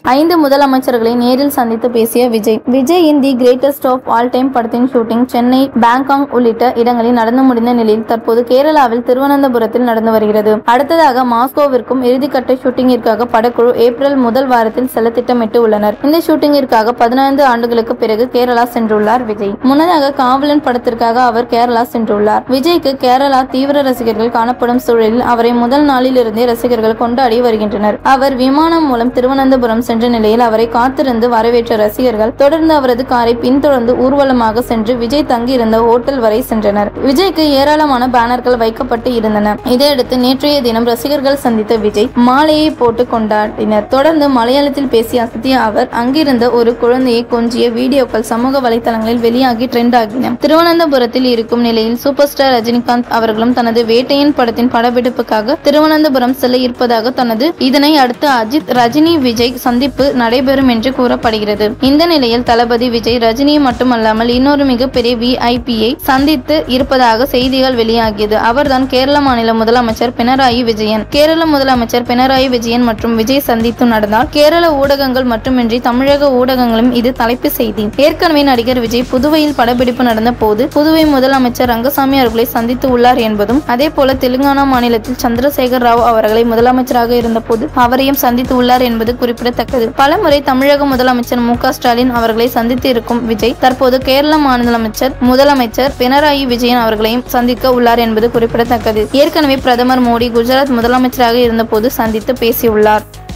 ஐந்து முதலமைச்சர்களை நேரில் சந்தித்து பேசிய விஜய் விஜயின் the greatest of all time படத்தின் ஷூட்டிங் சென்னை பேங்காங் உள்ளிட்ட இடங்களில் நடந்து முடிந்த நிலையில் தற்போது கேரளாவில் திருவனந்தபுரத்தில் நடந்து வருகிறது அடுத்ததாக மாஸ்கோவிற்கும் இறுதிக்கட்ட ஷூட்டிங்கிற்காக படக்குழு ஏப்ரல் முதல் வாரத்தில் செல்ல திட்டமிட்டு உள்ளனர் இந்த ஷூட்டிங்கிற்காக பதினைந்து ஆண்டுகளுக்கு பிறகு கேரளா சென்றுள்ளார் விஜய் முன்னதாக காவலன் படத்திற்காக அவர் கேரளா சென்றுள்ளார் விஜய்க்கு கேரளா தீவிர ரசிகர்கள் காணப்படும் சூழலில் அவரை முதல் நாளில் இருந்தே ரசிகர்கள் கொண்டாடி வருகின்றனர் அவர் விமானம் மூலம் திருவனந்தபுரம் சென்ற நிலையில் அவரை காத்திருந்து வரவேற்ற ரசிகர்கள் தொடர்ந்து அவரது காரை பின்தொடர்ந்து ஊர்வலமாக சென்று விஜய் தங்கியிருந்த ஹோட்டல் வரை சென்றனர் விஜய்க்கு ஏராளமான பேனர்கள் வைக்கப்பட்டு இருந்தன இதையடுத்து நேற்றைய தினம் ரசிகர்கள் சந்தித்த விஜய் மாலையை போட்டு கொண்டாடினர் தொடர்ந்து மலையாளத்தில் பேசிய அசத்திய அவர் அங்கிருந்த ஒரு குழந்தையை கொஞ்சிய வீடியோக்கள் சமூக வலைதளங்களில் வெளியாகி ட்ரெண்ட் ஆகின திருவனந்தபுரத்தில் இருக்கும் நிலையில் சூப்பர் ஸ்டார் ரஜினிகாந்த் அவர்களும் தனது வேட்டையன் படத்தின் படப்பிடிப்புக்காக திருவனந்தபுரம் செல்ல இருப்பதாக தனது இதனை அடுத்து அஜித் ரஜினி விஜய் சந்திப்பு நடைபெறும் என்று கூறப்படுகிறது இந்த நிலையில் தளபதி விஜய் ரஜினியை மட்டுமல்லாமல் இன்னொரு மிகப்பெரிய விஐபியை சந்தித்து இருப்பதாக செய்திகள் வெளியாகியது அவர்தான் கேரள மாநில முதலமைச்சர் பினராயி விஜயன் கேரள முதலமைச்சர் பினராயி விஜயன் மற்றும் விஜய் சந்தித்து நடந்தால் கேரள ஊடகங்கள் மட்டுமின்றி தமிழக ஊடகங்களும் இது தலைப்பு செய்தி ஏற்கனவே நடிகர் விஜய் புதுவையில் படப்பிடிப்பு நடந்த போது புதுவை முதலமைச்சர் ரங்கசாமி அவர்களை சந்தித்து உள்ளார் என்பதும் அதே போல தெலுங்கானா மாநிலத்தில் சந்திரசேகர் ராவ் அவர்களை முதலமைச்சராக இருந்தபோது அவரையும் சந்தித்து உள்ளார் என்பது குறிப்பிடத்தக்கது பலமுறை தமிழக முதலமைச்சர் மு க ஸ்டாலின் அவர்களை சந்தித்து இருக்கும் விஜய் தற்போது கேரள மாநிலமைச்சர் முதலமைச்சர் பினராயி விஜயன் அவர்களையும் சந்திக்க உள்ளார் என்பது குறிப்பிடத்தக்கது ஏற்கனவே பிரதமர் மோடி குஜராத் முதலமைச்சராக இருந்தபோது சந்தித்து பேசியுள்ளார்